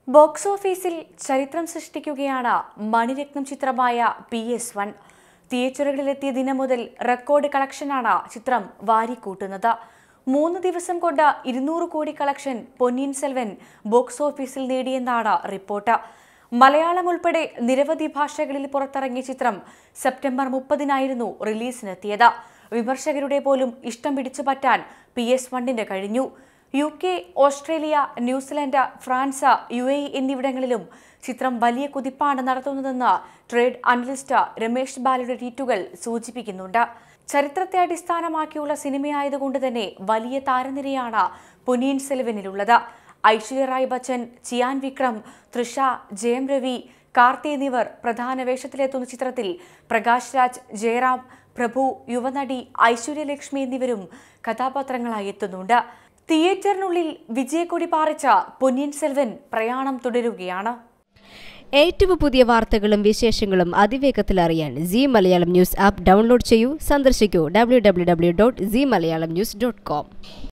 box ഓഫീസിൽ ചരിത്രം സൃഷ്ടിക്കുകയാണ് മണിരത്നം ചിത്രമായ പി എസ് വൺ തിയേറ്ററുകളിലെത്തിയ ദിനം മുതൽ റെക്കോർഡ് കളക്ഷനാണ് ചിത്രം വാരിക്കൂട്ടുന്നത് മൂന്ന് ദിവസം കൊണ്ട് ഇരുന്നൂറ് കോടി കളക്ഷൻ പൊന്നിയിൻ സെൽവൻ ബോക്സ് ഓഫീസിൽ നേടിയെന്നാണ് റിപ്പോർട്ട് മലയാളം ഉൾപ്പെടെ നിരവധി ഭാഷകളിൽ പുറത്തിറങ്ങിയ ചിത്രം സെപ്റ്റംബർ മുപ്പതിനായിരുന്നു റിലീസിനെത്തിയത് വിമർശകരുടെ പോലും ഇഷ്ടം പിടിച്ചു പറ്റാൻ പി എസ് വണ്ണിന് കഴിഞ്ഞു U K Australia New Zealand France U A എന്നിവിടങ്ങളിലും ചിത്രം വലിയ കുതിപ്പാണ് നടത്തുന്നതെന്ന് ട്രേഡ് അനലിസ്റ്റ് രമേഷ് ബാലയുടെ ട്വീറ്റുകൾ സൂചിപ്പിക്കുന്നുണ്ട് ചരിത്രത്തെ അടിസ്ഥാനമാക്കിയുള്ള സിനിമയായതുകൊണ്ട് തന്നെ വലിയ താരനിരയാണ് പൊന്നിയിൻ സെൽവനിലുള്ളത് ഐശ്വര്യ റായ് ബച്ചൻ ചിയാൻ വിക്രം തൃഷ ജയം രവി കാർത്തി എന്നിവർ പ്രധാന വേഷത്തിലെത്തുന്ന ചിത്രത്തിൽ പ്രകാശ് രാജ് ജയറാം പ്രഭു യുവനടി ഐശ്വര്യലക്ഷ്മി എന്നിവരും കഥാപാത്രങ്ങളായി എത്തുന്നുണ്ട് തിയേറ്ററിനുള്ളിൽ വിജയക്കൊടി പാറിച്ച പൊന്നിയിൻ സെൽവൻ പ്രയാണം തുടരുകയാണ് ഏറ്റവും പുതിയ വാർത്തകളും വിശേഷങ്ങളും അതിവേഗത്തിൽ അറിയാൻ C Malayalam news app download ചെയ്യൂ സന്ദർശിക്കൂ W W W dot C Malayalam news dot com